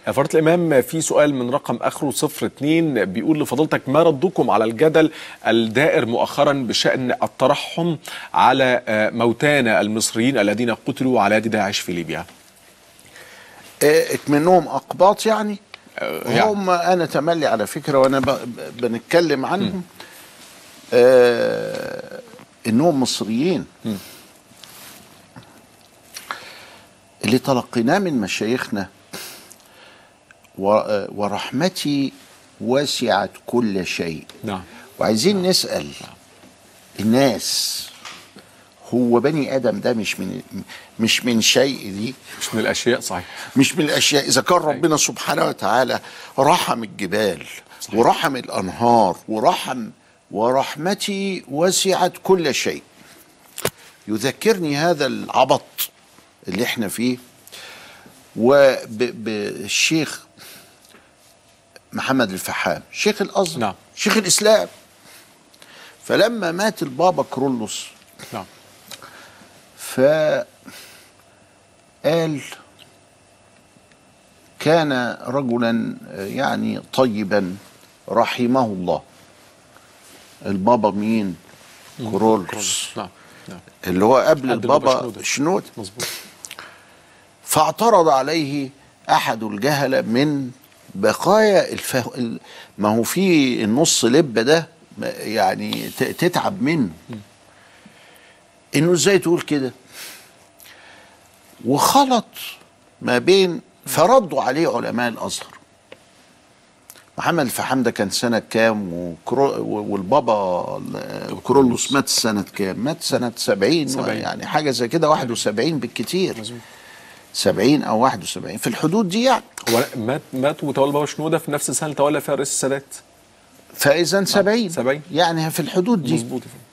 فضيله الامام في سؤال من رقم اخره صفر اتنين بيقول لفضيلتك ما ردكم على الجدل الدائر مؤخرا بشان الترحم على آه، موتانا المصريين الذين قتلوا على يد داعش في ليبيا آه، اكمنهم اقباط يعني يعني. هم انا تملي على فكره وانا ب- ب- بنتكلم عنهم آه انهم مصريين اللي تلقيناه من مشايخنا و- آه، ورحمتي وسعت كل شيء نعم وعايزين نسأل الناس هو بني ادم ده مش من مش من شيء دي مش من الاشياء صحيح مش من الاشياء اذا كان ربنا سبحانه وتعالى رحم الجبال ورحم الانهار ورحم ورحمتي وسعت كل شيء يذكرني هذا العبط اللي احنا فيه وبالشيخ محمد الفحام شيخ الازهر نعم. شيخ الاسلام فلما مات البابا كرولوس نعم فقال كان رجلا يعني طيبا رحمه الله البابا مين كرولوس نعم نعم اللي هو قبل قبل البابا البابا شنودة. شنود مظبوط فاعترض عليه احد الجهله من بقايا الفه... ال- ما هو في النص لبه ده ما- يعني ت- تتعب منه انه ازاي تقول كده وخلط ما بين فردوا عليه علماء الازهر محمد الفحام ده كان سنة كام وكرو والبابا ال- كرولوس مات سنة كام مات سنة سبعين, سبعين. يعني حاجة زي كده واحد وسبعين بالكتير مظبوط. سبعين أو واحد وسبعين في الحدود دي يعني هو مات مات وتولى بابا شنوده في نفس السنه اللي تولى فيها رئيس السادات فإذا سبعين سبعين. يعني في الحدود دي مظبوط يا فندم.